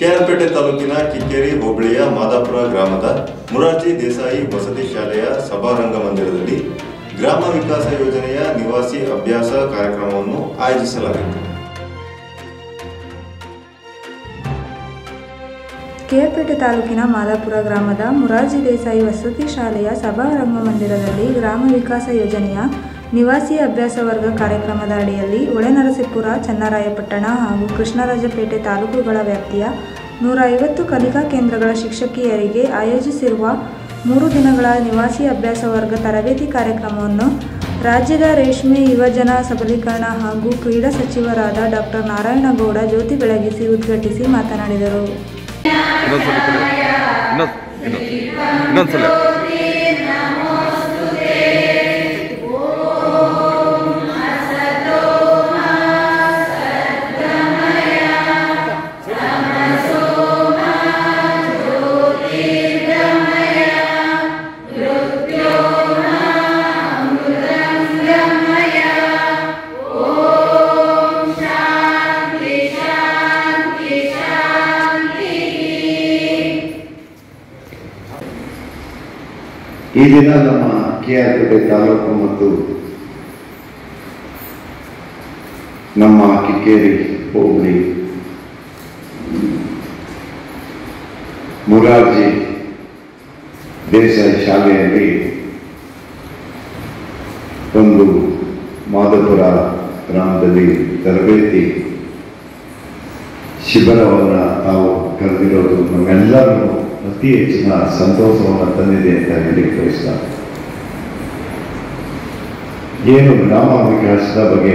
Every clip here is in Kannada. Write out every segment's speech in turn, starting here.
ಕೆಆರ್ಪೇಟೆ ತಾಲೂಕಿನ ಕಿಕ್ಕೇರಿ ಹೋಬಳಿಯ ಮಾದಾಪುರ ಗ್ರಾಮದ ಮುರಾರ್ಜಿ ದೇಸಾಯಿ ವಸತಿ ಶಾಲೆಯ ಸಭಾರಂಗ ಮಂದಿರದಲ್ಲಿ ಗ್ರಾಮ ವಿಕಾಸ ಯೋಜನೆಯ ನಿವಾಸಿ ಅಭ್ಯಾಸ ಕಾರ್ಯಕ್ರಮವನ್ನು ಆಯೋಜಿಸಲಾಗಿತ್ತು ಕೆಆರ್ಪೇಟೆ ತಾಲೂಕಿನ ಮಾದಾಪುರ ಗ್ರಾಮದ ಮುರಾರ್ಜಿ ದೇಸಾಯಿ ವಸತಿ ಶಾಲೆಯ ಸಭಾ ರಂಗಮಂದಿರದಲ್ಲಿ ಗ್ರಾಮ ವಿಕಾಸ ಯೋಜನೆಯ ನಿವಾಸಿ ಅಭ್ಯಾಸ ವರ್ಗ ಕಾರ್ಯಕ್ರಮದ ಅಡಿಯಲ್ಲಿ ಒಳನರಸೀಪುರ ಚನ್ನರಾಯಪಟ್ಟಣ ಹಾಗೂ ಕೃಷ್ಣರಾಜಪೇಟೆ ತಾಲೂಕುಗಳ ವ್ಯಾಪ್ತಿಯ ನೂರ ಐವತ್ತು ಕಲಿಕಾ ಕೇಂದ್ರಗಳ ಶಿಕ್ಷಕಿಯರಿಗೆ ಆಯೋಜಿಸಿರುವ ಮೂರು ದಿನಗಳ ನಿವಾಸಿ ಅಭ್ಯಾಸ ವರ್ಗ ತರಬೇತಿ ಕಾರ್ಯಕ್ರಮವನ್ನು ರಾಜ್ಯದ ರೇಷ್ಮೆ ಯುವಜನ ಸಬಲೀಕರಣ ಹಾಗೂ ಕ್ರೀಡಾ ಸಚಿವರಾದ ಡಾಕ್ಟರ್ ನಾರಾಯಣಗೌಡ ಜ್ಯೋತಿ ಬೆಳಗಿಸಿ ಉದ್ಘಾಟಿಸಿ ಮಾತನಾಡಿದರು ಇನ್ನೊಂದ್ಸಲ ಕಡೆ ಇನ್ನೊಂದು ಇನ್ನೊಂದು ಇನ್ನೊಂದ್ಸಲ ಈ ದಿನ ನಮ್ಮ ಕೆಆರ್ಪೇಟೆ ತಾಲೂಕು ಮತ್ತು ನಮ್ಮ ಕಿಕ್ಕೇರಿ ಹೋಬಳಿ ಮುರಾರ್ಜಿ ದೇಸಾಯಿ ಶಾಲೆಯಲ್ಲಿ ಒಂದು ಮಾಧಪುರ ಗ್ರಾಮದಲ್ಲಿ ತರಬೇತಿ ಶಿಬಿರವನ್ನು ನಾವು ಕರೆದಿರೋದು ನಮ್ಮೆಲ್ಲರೂ ಅತಿ ಹೆಚ್ಚಿನ ಸಂತೋಷವನ್ನು ತಂದಿದೆ ಅಂತ ಹೇಳಿ ಬಯಸ್ತಾರೆ ಏನು ಗ್ರಾಮ ವಿಕಾಸದ ಬಗ್ಗೆ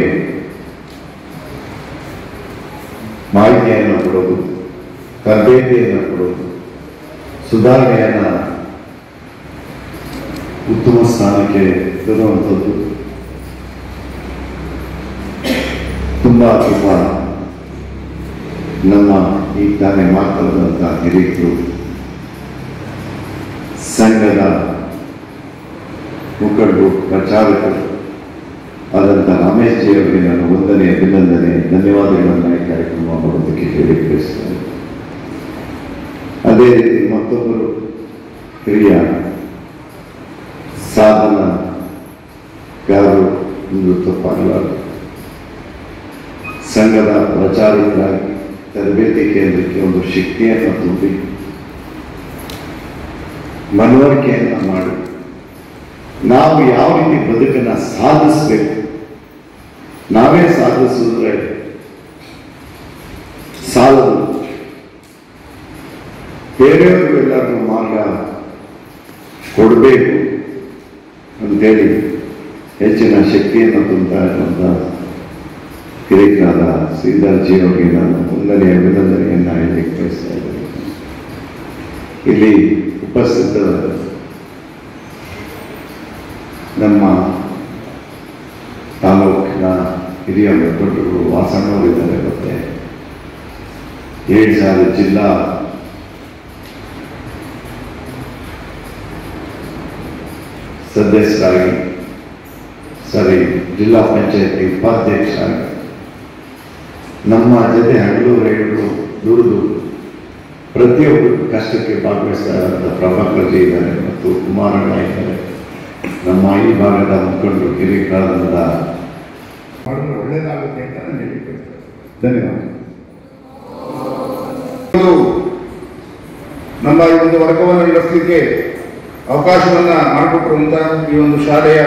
ಮಾಹಿತಿಯನ್ನು ಕೊಡೋದು ತರಬೇತಿಯನ್ನು ಕೊಡೋದು ಸುಧಾರಣೆಯನ್ನು ಉತ್ತಮ ಸ್ಥಾನಕ್ಕೆ ತರುವಂಥದ್ದು ತುಂಬ ತುಂಬ ನಮ್ಮ ಈ ತಾನೇ ಮಾತಾಡಿದಂಥ ಹಿರಿಯರು ಸಂಘದ ಮುಖಂಡರು ಪ್ರಚಾರಕರು ಆದಂಥ ರಮೇಶ್ ಜಿ ಅವರಿಗೆ ನಾನು ವಂದನೆ ಅಭಿನಂದನೆ ಧನ್ಯವಾದಗಳನ್ನು ಈ ಕಾರ್ಯಕ್ರಮ ಮಾಡೋದಕ್ಕೆ ಹೇಳಿ ಬಯಸ್ತೇನೆ ಅದೇ ರೀತಿ ಮತ್ತೊಬ್ಬರು ಹಿರಿಯ ಸಾಧನಗಾರರು ಎಂದು ತಪ್ಪಾಗಲಾರದು ಸಂಘದ ಪ್ರಚಾರಕರಾಗಿ ತರಬೇತಿ ಕೇಂದ್ರಕ್ಕೆ ಒಂದು ಶಕ್ತಿಯನ್ನು ತುಂಬಿ ಮನವರಿಕೆಯನ್ನು ಮಾಡಿ ನಾವು ಯಾವ ರೀತಿ ಬದುಕನ್ನು ಸಾಧಿಸಬೇಕು ನಾವೇ ಸಾಧಿಸಿದ್ರೆ ಸಾಲದು ಬೇರೆಯವ್ರಿಗೂ ಎಲ್ಲರಿಗೂ ಮಾರ್ಗ ಕೊಡಬೇಕು ಅಂತೇಳಿ ಹೆಚ್ಚಿನ ಶಕ್ತಿಯನ್ನು ತುಂಬುತ್ತಾ ಇರುವಂಥ ಹಿರಿಯರಾದ ಶ್ರೀಧರ್ಜಿ ಅವರಿಗೆ ನಾನು ವಂದನೆ ಅಭಿನಂದನೆಯನ್ನು ಹೇಳಲಿಕ್ಕೆ ಬಯಸ್ತಾ ಇದ್ದೇನೆ ಇಲ್ಲಿ ಉಪಸ್ಥಿತ ನಮ್ಮ ತಾಲೂಕಿನ ಹಿರಿಯ ಮುಖಂಡರು ವಾಸಣ್ಣವರಿದ್ದಾರೆ ಮತ್ತೆ ಏಳು ಸಾವಿರ ಜಿಲ್ಲಾ ಸದಸ್ಯರಾಗಿ ಸರಿ ಜಿಲ್ಲಾ ಪಂಚಾಯತಿ ಉಪಾಧ್ಯಕ್ಷರಾಗಿ ನಮ್ಮ ಜೊತೆ ಹಗಲು ರೈತರು ದುಡಿದು ಪ್ರತಿಯೊಬ್ಬರು ಕಷ್ಟಕ್ಕೆ ಭಾಗವಹಿಸ್ತಾ ಇರುವಂಥ ಪ್ರಭಾಕರ್ ಜಿ ಇದ್ದಾರೆ ಮತ್ತು ಕುಮಾರಣ್ಣ ಇದ್ದಾರೆ ನಮ್ಮ ಈ ಭಾಗದ ಮುಖಂಡರು ಹಿರಿಯರಾದಂಥ ಮಾಡಿದ್ರೆ ಒಳ್ಳೇದಾಗುತ್ತೆ ಅಂತ ನಾನು ಹೇಳಿದ್ದೆ ಧನ್ಯವಾದ ಇದು ನಮ್ಮ ಈ ಒಂದು ವರ್ಗವನ್ನು ನಡೆಸಲಿಕ್ಕೆ ಅವಕಾಶವನ್ನ ಮಾಡಿಕೊಟ್ಟಿರುವಂತ ಈ ಒಂದು ಶಾಲೆಯ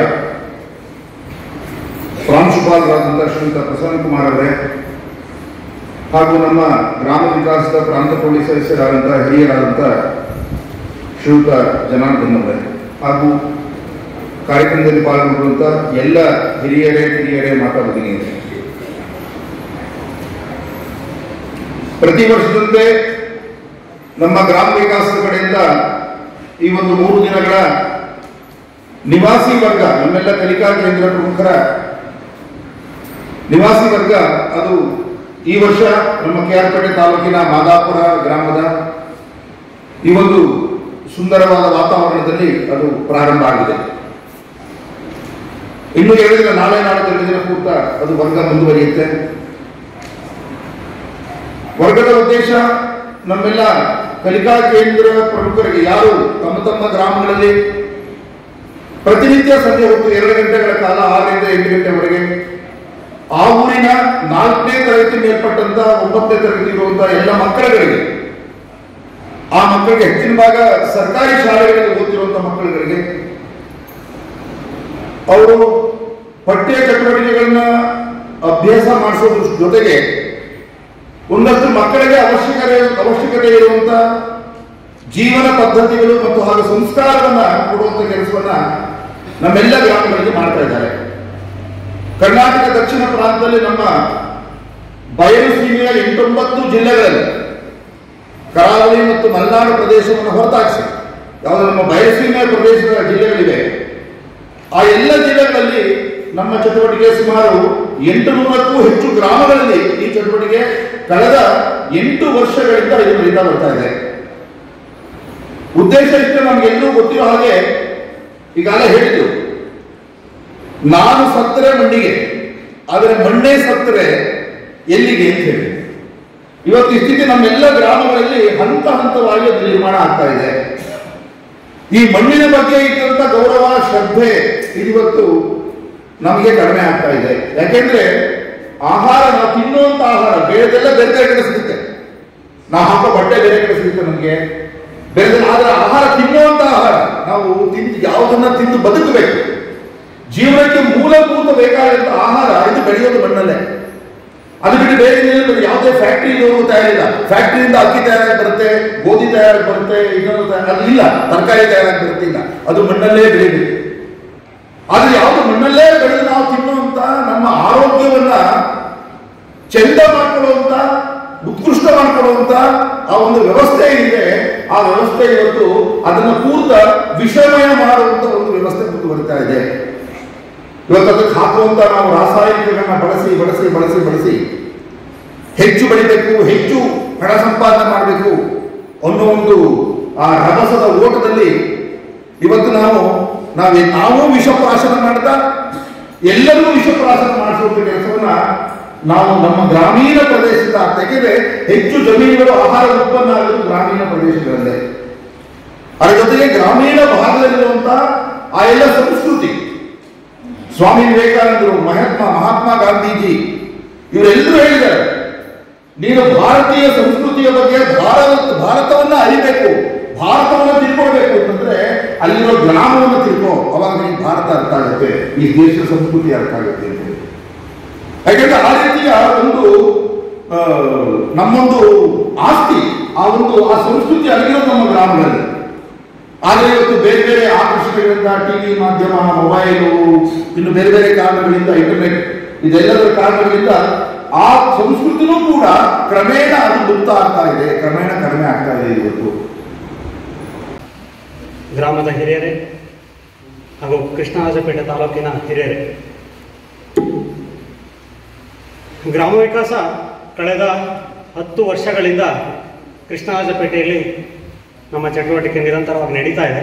ಪ್ರಾಂಶುಪಾಲರಾದಂಥ ಶ್ರೀಯುತ ಪ್ರಸನ್ನ ಕುಮಾರ್ ಅವರೇ ಹಾಗೂ ನಮ್ಮ ಗ್ರಾಮ ವಿಕಾಸದ ಪ್ರಾಂತ ಪೊಲೀಸ್ ಸದಸ್ಯರಾದಂಥ ಹಿರಿಯರಾದಂಥ ಶ್ರೀಯುತ ಜನಾರ್ದನ್ ಅವರೇ ಹಾಗೂ ಕಾರ್ಯಕ್ರಮದಲ್ಲಿ ಪಾಲ್ಗೊಂಡಿರುವಂಥ ಎಲ್ಲ ಹಿರಿಯರೇ ಕಿರಿಯರೇ ಮಾತಾ ಭಗಿನಿಯರೇ ಪ್ರತಿ ವರ್ಷದಂತೆ ನಮ್ಮ ಗ್ರಾಮ ವಿಕಾಸದ ಕಡೆಯಿಂದ ಈ ಒಂದು ಮೂರು ದಿನಗಳ ನಿವಾಸಿ ವರ್ಗ ನಮ್ಮೆಲ್ಲ ಕಲಿಕಾ ಕೇಂದ್ರ ಪ್ರಮುಖರ ನಿವಾಸಿ ವರ್ಗ ಅದು ಈ ವರ್ಷ ನಮ್ಮ ಕೆಆರ್ಪೇಟೆ ತಾಲೂಕಿನ ಮಾದಾಪುರ ಗ್ರಾಮದ ಈ ಒಂದು ಸುಂದರವಾದ ವಾತಾವರಣದಲ್ಲಿ ಅದು ಪ್ರಾರಂಭ ಆಗಿದೆ ಇನ್ನು ಎರಡು ದಿನ ನಾಳೆ ನಾಳೆ ಎರಡು ದಿನ ಪೂರ್ತ ಅದು ವರ್ಗ ಮುಂದುವರಿಯುತ್ತೆ ವರ್ಗದ ಉದ್ದೇಶ ನಮ್ಮೆಲ್ಲ ಕಲಿಕಾ ಕೇಂದ್ರ ಪ್ರಮುಖರಿಗೆ ಯಾರು ತಮ್ಮ ತಮ್ಮ ಗ್ರಾಮಗಳಲ್ಲಿ ಪ್ರತಿನಿತ್ಯ ಸಂಜೆ ಹೊತ್ತು ಎರಡು ಗಂಟೆಗಳ ಕಾಲ ಆರರಿಂದ ಎಂಟು ಗಂಟೆವರೆಗೆ ಆ ಊರಿನ ನಾಲ್ಕನೇ ತರಗತಿ ಮೇಲ್ಪಟ್ಟಂತ ಒಂಬತ್ತನೇ ತರಗತಿ ಇರುವಂತಹ ಎಲ್ಲ ಮಕ್ಕಳುಗಳಿಗೆ ಆ ಮಕ್ಕಳಿಗೆ ಹೆಚ್ಚಿನ ಭಾಗ ಸರ್ಕಾರಿ ಶಾಲೆಗಳಲ್ಲಿ ಓದ್ತಿರುವಂತಹ ಮಕ್ಕಳುಗಳಿಗೆ ಅವರು ಪಠ್ಯ ಚಟುವಟಿಕೆಗಳನ್ನ ಅಭ್ಯಾಸ ಮಾಡಿಸೋದ್ರ ಜೊತೆಗೆ ಒಂದಷ್ಟು ಮಕ್ಕಳಿಗೆ ಅವಶ್ಯಕತೆ ಅವಶ್ಯಕತೆ ಇರುವಂತ ಜೀವನ ಪದ್ಧತಿಗಳು ಮತ್ತು ಹಾಗೂ ಸಂಸ್ಕಾರವನ್ನ ಕೊಡುವಂತ ಕೆಲಸವನ್ನ ನಮ್ಮೆಲ್ಲ ಗ್ರಾಮಗಳಲ್ಲಿ ಮಾಡ್ತಾ ಇದ್ದಾರೆ ಕರ್ನಾಟಕ ದಕ್ಷಿಣ ಪ್ರಾಂತದಲ್ಲಿ ನಮ್ಮ ಬಯಲು ಸೀಮೆಯ ಎಂಟೊಂಬತ್ತು ಜಿಲ್ಲೆಗಳಲ್ಲಿ ಕರಾವಳಿ ಮತ್ತು ಮಲೆನಾಡು ಪ್ರದೇಶವನ್ನು ಹೊರತಾಗಿಸಿ ಯಾವುದು ನಮ್ಮ ಬಯಲುಸೀಮೆ ಪ್ರದೇಶದ ಜಿಲ್ಲೆಗಳಿವೆ ಆ ಎಲ್ಲ ಜಿಲ್ಲೆಗಳಲ್ಲಿ ನಮ್ಮ ಚಟುವಟಿಕೆ ಸುಮಾರು ಎಂಟು ನೂರಕ್ಕೂ ಹೆಚ್ಚು ಗ್ರಾಮಗಳಲ್ಲಿ ಈ ಚಟುವಟಿಕೆ ಕಳೆದ ಎಂಟು ವರ್ಷಗಳಿಂದ ಇದು ನಡೀತಾ ಬರ್ತಾ ಇದೆ ಉದ್ದೇಶ ಇಷ್ಟು ನಮಗೆಲ್ಲೂ ಗೊತ್ತಿರೋ ಹಾಗೆ ಈಗಾಗಲೇ ಹೇಳಿದ್ದು ನಾನು ಸತ್ತರೆ ಮಣ್ಣಿಗೆ ಆದರೆ ಮಣ್ಣೇ ಸತ್ತರೆ ಎಲ್ಲಿಗೆ ಅಂತ ಹೇಳಿ ಇವತ್ತು ಈ ಸ್ಥಿತಿ ನಮ್ಮೆಲ್ಲ ಗ್ರಾಮಗಳಲ್ಲಿ ಹಂತ ಹಂತವಾಗಿ ಅದು ನಿರ್ಮಾಣ ಆಗ್ತಾ ಇದೆ ಈ ಮಣ್ಣಿನ ಬಗ್ಗೆ ಇದ್ದಂತ ಗೌರವ ಶ್ರದ್ಧೆ ಇದಿವತ್ತು ನಮಗೆ ಕಡಿಮೆ ಆಗ್ತಾ ಇದೆ ಯಾಕೆಂದ್ರೆ ಆಹಾರ ನಾವು ತಿನ್ನುವಂತ ಆಹಾರ ಬೇರೆದೆಲ್ಲ ಬೇರೆ ಬೇರೆ ಕಡೆ ಸಿಗುತ್ತೆ ನಾವು ಹಾಕೋ ಬಟ್ಟೆ ಬೇರೆ ಕಡೆ ಸಿಗುತ್ತೆ ನಮಗೆ ಬೇರೆ ಆದ್ರೆ ಆಹಾರ ತಿನ್ನುವಂತ ಆಹಾರ ನಾವು ತಿಂದು ಯಾವುದನ್ನ ತಿಂದು ಬದುಕಬೇಕು ಜೀವನಕ್ಕೆ ಮೂಲಭೂತ ಬೇಕಾದಂತ ಆಹಾರ ಇದು ಬೆಳೆಯೋದು ಮಣ್ಣಲ್ಲೇ ಅದು ಬಿಟ್ಟು ಬೇರೆ ಏನಿಲ್ಲ, ಯಾವುದೇ ಫ್ಯಾಕ್ಟ್ರಿ ತಯಾರಿಲ್ಲ ಫ್ಯಾಕ್ಟ್ರಿಯಿಂದ ಅಕ್ಕಿ ತಯಾರಾಗಿ ಬರುತ್ತೆ ಗೋಧಿ ತಯಾರಾಗಿ ಬರುತ್ತೆ ಇನ್ನೊಂದು ತಯಾರ- ಅದು ಇಲ್ಲ ತರಕಾರಿ ತಯಾರಾಗಿ ಬರುತ್ತೆ ಇಲ್ಲ ಅದು ಮಣ್ಣಲ್ಲೇ ಬೆಳೀಬೇಕು ಆದ್ರೆ ಯಾವುದು ಮಣ್ಣಲ್ಲೇ ಬೆಳೆದು ನಾವು ತಿನ್ನುವಂತ ನಮ್ಮ ಆರೋಗ್ಯವನ್ನ ಚೆಂದ ಮಾಡ್ಕೊಳ್ಳುವಂತ ಉತ್ಕೃಷ್ಟ ಮಾಡ್ಕೊಳ್ಳುವಂತ ಆ ಒಂದು ವ್ಯವಸ್ಥೆ ಇದೆ ಆ ವ್ಯವಸ್ಥೆ ಇವತ್ತು ಅದನ್ನ ಪೂರ್ತ ವಿಷಮಯ ಮಾಡುವಂತ ಒಂದು ವ್ಯವಸ್ಥೆ ಮುಂದುವರಿತಾ ಇದೆ ಇವತ್ತು ಅದಕ್ಕೆ ಹಾಕುವಂತ ನಾವು ರಾಸಾಯನಿಕಗಳನ್ನ ಬಳಸಿ ಬಳಸಿ ಬಳಸಿ ಬಳಸಿ ಹೆಚ್ಚು ಬೆಳಿಬೇಕು ಹೆಚ್ಚು ಹಣ ಸಂಪಾದನೆ ಮಾಡಬೇಕು ಅನ್ನೋ ಒಂದು ಆ ರಭಸದ ಓಟದಲ್ಲಿ ಇವತ್ತು ನಾವು ನಾವೇ ನಾವು ವಿಷಪ್ರಾಶನ ಮಾಡ್ತಾ ಎಲ್ಲರೂ ವಿಷಪ್ರಾಶನ ಮಾಡಿಸುವಂತ ಕೆಲಸವನ್ನ ನಾವು ನಮ್ಮ ಗ್ರಾಮೀಣ ಪ್ರದೇಶದ ತೆಗೆದ್ರೆ ಹೆಚ್ಚು ಜಮೀನುಗಳು ಆಹಾರ ಉತ್ಪನ್ನ ಆಗೋದು ಗ್ರಾಮೀಣ ಪ್ರದೇಶಗಳಲ್ಲೇ ಅದರ ಜೊತೆಗೆ ಗ್ರಾಮೀಣ ಭಾಗದಲ್ಲಿರುವಂತ ಆ ಎಲ್ಲ ಸಂಸ್ಕೃತಿ ಸ್ವಾಮಿ ವಿವೇಕಾನಂದರು ಮಹಾತ್ಮ ಮಹಾತ್ಮ ಗಾಂಧೀಜಿ ಇವರೆಲ್ಲರೂ ಹೇಳಿದ್ದಾರೆ ನೀನು ಭಾರತೀಯ ಸಂಸ್ಕೃತಿಯ ಬಗ್ಗೆ ಭಾರತ ಭಾರತವನ್ನ ಅರಿಬೇಕು ಭಾರತವನ್ನ ತಿಳ್ಕೊಳ್ಬೇಕು ಅಂತಂದ್ರೆ ಅಲ್ಲಿರೋ ಗ್ರಾಮವನ್ನು ತಿಳ್ಕೊ ಅವಾಗ ನಿನಗೆ ಭಾರತ ಅರ್ಥ ಆಗುತ್ತೆ ಈ ದೇಶದ ಸಂಸ್ಕೃತಿ ಅರ್ಥ ಆಗುತ್ತೆ ಅಂತ ಹೇಳಿ. ಯಾಕಂದ್ರೆ ಆ ರೀತಿಯ ಒಂದು ಆ, ನಮ್ಮೊಂದು ಆಸ್ತಿ ಆ ಒಂದು ಆ ಸಂಸ್ಕೃತಿ ಅಲ್ಲಿರೋದು ನಮ್ಮ ಗ್ರಾಮಗಳಲ್ಲಿ ಆದರೆ ಇವತ್ತು ಬೇರೆ ಬೇರೆ ಆಕರ್ಷಣೆಗಳಿಂದ ಟಿವಿ ಮಾಧ್ಯಮ ಮೊಬೈಲು ಇನ್ನು ಬೇರೆ ಬೇರೆ ಕಾರಣಗಳಿಂದ ಇಂಟರ್ನೆಟ್ ಇದೆಲ್ಲದರ ಕಾರಣಗಳಿಂದ ಆ ಸಂಸ್ಕೃತಿನೂ ಕೂಡ ಕ್ರಮೇಣ ಅದು ಲುಪ್ತ ಆಗ್ತಾ ಇದೆ ಕ್ರಮೇಣ ಕಡಿಮೆ ಆಗ್ತಾ ಇದೆ ಇವತ್ತು ಗ್ರಾಮದ ಹಿರಿಯರೇ ಹಾಗೂ ಕೃಷ್ಣರಾಜಪೇಟೆ ತಾಲೂಕಿನ ಹಿರಿಯರೇ ಗ್ರಾಮ ವಿಕಾಸ ಕಳೆದ ಹತ್ತು ವರ್ಷಗಳಿಂದ ಕೃಷ್ಣರಾಜಪೇಟೆಯಲ್ಲಿ ನಮ್ಮ ಚಟುವಟಿಕೆ ನಿರಂತರವಾಗಿ ನಡೀತಾ ಇದೆ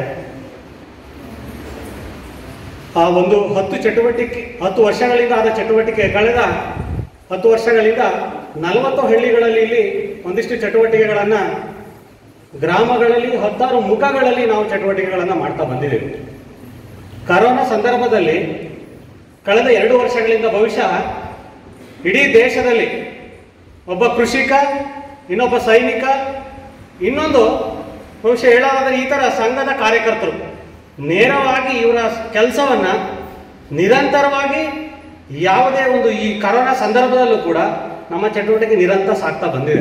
ಆ ಒಂದು ಹತ್ತು ಚಟುವಟಿಕೆ ಹತ್ತು ವರ್ಷಗಳಿಂದ ಆದ ಚಟುವಟಿಕೆ ಕಳೆದ ಹತ್ತು ವರ್ಷಗಳಿಂದ ನಲವತ್ತು ಹಳ್ಳಿಗಳಲ್ಲಿ ಇಲ್ಲಿ ಒಂದಿಷ್ಟು ಚಟುವಟಿಕೆಗಳನ್ನು ಗ್ರಾಮಗಳಲ್ಲಿ ಹತ್ತಾರು ಮುಖಗಳಲ್ಲಿ ನಾವು ಚಟುವಟಿಕೆಗಳನ್ನು ಮಾಡ್ತಾ ಬಂದಿದ್ದೇವೆ ಕರೋನಾ ಸಂದರ್ಭದಲ್ಲಿ ಕಳೆದ ಎರಡು ವರ್ಷಗಳಿಂದ ಬಹುಶಃ ಇಡೀ ದೇಶದಲ್ಲಿ ಒಬ್ಬ ಕೃಷಿಕ ಇನ್ನೊಬ್ಬ ಸೈನಿಕ ಇನ್ನೊಂದು ಬಹುಶಃ ಹೇಳೋದಾದ್ರೆ ಈ ಥರ ಸಂಘದ ಕಾರ್ಯಕರ್ತರು ನೇರವಾಗಿ ಇವರ ಕೆಲಸವನ್ನ ನಿರಂತರವಾಗಿ ಯಾವುದೇ ಒಂದು ಈ ಕರೋನಾ ಸಂದರ್ಭದಲ್ಲೂ ಕೂಡ ನಮ್ಮ ಚಟುವಟಿಕೆ ನಿರಂತರ ಸಾಗ್ತಾ ಬಂದಿದೆ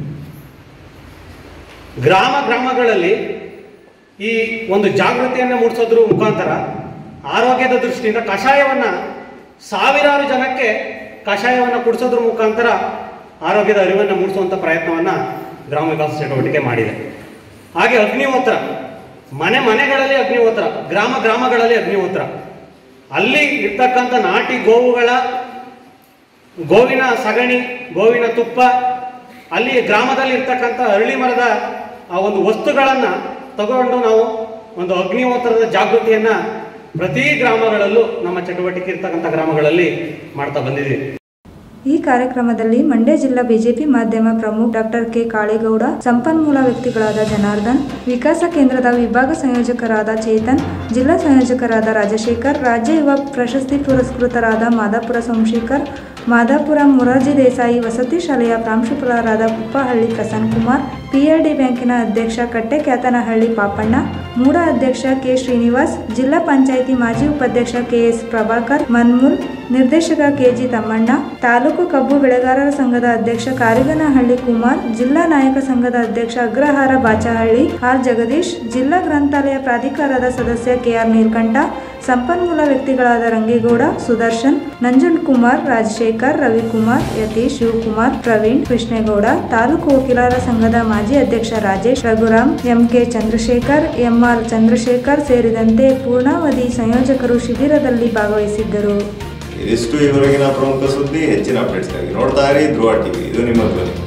ಗ್ರಾಮ ಗ್ರಾಮಗಳಲ್ಲಿ ಈ ಒಂದು ಜಾಗೃತಿಯನ್ನು ಮೂಡಿಸೋದ್ರ ಮುಖಾಂತರ ಆರೋಗ್ಯದ ದೃಷ್ಟಿಯಿಂದ ಕಷಾಯವನ್ನ ಸಾವಿರಾರು ಜನಕ್ಕೆ ಕಷಾಯವನ್ನು ಕುಡಿಸೋದ್ರ ಮುಖಾಂತರ ಆರೋಗ್ಯದ ಅರಿವನ್ನು ಮೂಡಿಸುವಂಥ ಪ್ರಯತ್ನವನ್ನ ಗ್ರಾಮ ವಿಕಾಸ ಚಟುವಟಿಕೆ ಮಾಡಿದೆ ಹಾಗೆ ಅಗ್ನಿಹೋತ್ರ ಮನೆ ಮನೆಗಳಲ್ಲಿ ಅಗ್ನಿಹೋತ್ರ ಗ್ರಾಮ ಗ್ರಾಮಗಳಲ್ಲಿ ಅಗ್ನಿಹೋತ್ರ ಅಲ್ಲಿ ಇರ್ತಕ್ಕಂಥ ನಾಟಿ ಗೋವುಗಳ ಗೋವಿನ ಸಗಣಿ ಗೋವಿನ ತುಪ್ಪ ಅಲ್ಲಿ ಗ್ರಾಮದಲ್ಲಿ ಇರ್ತಕ್ಕಂಥ ಅರಳಿ ಮರದ ಆ ಒಂದು ವಸ್ತುಗಳನ್ನ ತಗೊಂಡು ನಾವು ಒಂದು ಅಗ್ನಿಹೋತ್ರದ ಜಾಗೃತಿಯನ್ನ ಪ್ರತಿ ಗ್ರಾಮಗಳಲ್ಲೂ ನಮ್ಮ ಚಟುವಟಿಕೆ ಇರ್ತಕ್ಕಂಥ ಗ್ರಾಮಗಳಲ್ಲಿ ಮಾಡ್ತಾ ಬಂದಿದ್ದೀವಿ ಈ ಕಾರ್ಯಕ್ರಮದಲ್ಲಿ ಮಂಡ್ಯ ಜಿಲ್ಲಾ ಬಿಜೆಪಿ ಮಾಧ್ಯಮ ಪ್ರಮುಖ ಡಾಕ್ಟರ್ ಕೆ ಕಾಳೇಗೌಡ ಸಂಪನ್ಮೂಲ ವ್ಯಕ್ತಿಗಳಾದ ಜನಾರ್ದನ್ ವಿಕಾಸ ಕೇಂದ್ರದ ವಿಭಾಗ ಸಂಯೋಜಕರಾದ ಚೇತನ್ ಜಿಲ್ಲಾ ಸಂಯೋಜಕರಾದ ರಾಜಶೇಖರ್ ರಾಜ್ಯ ಯುವ ಪ್ರಶಸ್ತಿ ಪುರಸ್ಕೃತರಾದ ಮಾದಾಪುರ ಸೋಮಶೇಖರ್ ಮಾದಾಪುರ ಮೊರಾರ್ಜಿ ದೇಸಾಯಿ ವಸತಿ ಶಾಲೆಯ ಪ್ರಾಂಶುಪಾಲರಾದ ಕುಪ್ಪಹಳ್ಳಿ ಪ್ರಸನ್ನ ಕುಮಾರ್ ಪಿಆರ್ಡಿ ಬ್ಯಾಂಕಿನ ಅಧ್ಯಕ್ಷ ಕಟ್ಟೆಕ್ಯಾತನಹಳ್ಳಿ ಪಾಪಣ್ಣ ಮೂಡ ಅಧ್ಯಕ್ಷ ಕೆ ಶ್ರೀನಿವಾಸ್ ಜಿಲ್ಲಾ ಪಂಚಾಯಿತಿ ಮಾಜಿ ಉಪಾಧ್ಯಕ್ಷ ಕೆಎಸ್ ಪ್ರಭಾಕರ್ ಮನ್ಮೂಲ್ ನಿರ್ದೇಶಕ ಕೆಜಿ ತಮ್ಮಣ್ಣ ತಾಲೂಕು ಕಬ್ಬು ಬೆಳೆಗಾರರ ಸಂಘದ ಅಧ್ಯಕ್ಷ ಕಾರಿಗನಹಳ್ಳಿ ಕುಮಾರ್ ಜಿಲ್ಲಾ ನಾಯಕ ಸಂಘದ ಅಧ್ಯಕ್ಷ ಅಗ್ರಹಾರ ಬಾಚಹಳ್ಳಿ ಆರ್ ಜಗದೀಶ್ ಜಿಲ್ಲಾ ಗ್ರಂಥಾಲಯ ಪ್ರಾಧಿಕಾರದ ಸದಸ್ಯ ಕೆಆರ್ ನೀಲ್ಕಂಠ ಸಂಪನ್ಮೂಲ ವ್ಯಕ್ತಿಗಳಾದ ರಂಗೇಗೌಡ ಸುದರ್ಶನ್ ನಂಜುಂಡ್ ಕುಮಾರ್ ರಾಜಶೇಖರ್ ರವಿಕುಮಾರ್ ಯತೀಶ್ ಶಿವಕುಮಾರ್ ಪ್ರವೀಣ್ ಕೃಷ್ಣೇಗೌಡ ತಾಲೂಕು ವಕೀಲರ ಸಂಘದ ಮಾಜಿ ಅಧ್ಯಕ್ಷ ರಾಜೇಶ್ ರಘುರಾಮ್ ಎಂಕೆ ಚಂದ್ರಶೇಖರ್ ಎಂಆರ್ ಚಂದ್ರಶೇಖರ್ ಸೇರಿದಂತೆ ಪೂರ್ಣಾವಧಿ ಸಂಯೋಜಕರು ಶಿಬಿರದಲ್ಲಿ ಭಾಗವಹಿಸಿದ್ದರು ಇದಿಷ್ಟು ಇವರೆಗಿನ ಪ್ರಮುಖ ಸುದ್ದಿ ಹೆಚ್ಚಿನ ಅಪ್ಡೇಟ್ಸ್ಗಾಗಿ ನೋಡ್ತಾ ಇರಿ ಧ್ರುವ ಟಿವಿ ಇದು ನಿಮ್ಮ ಧ್ವನಿ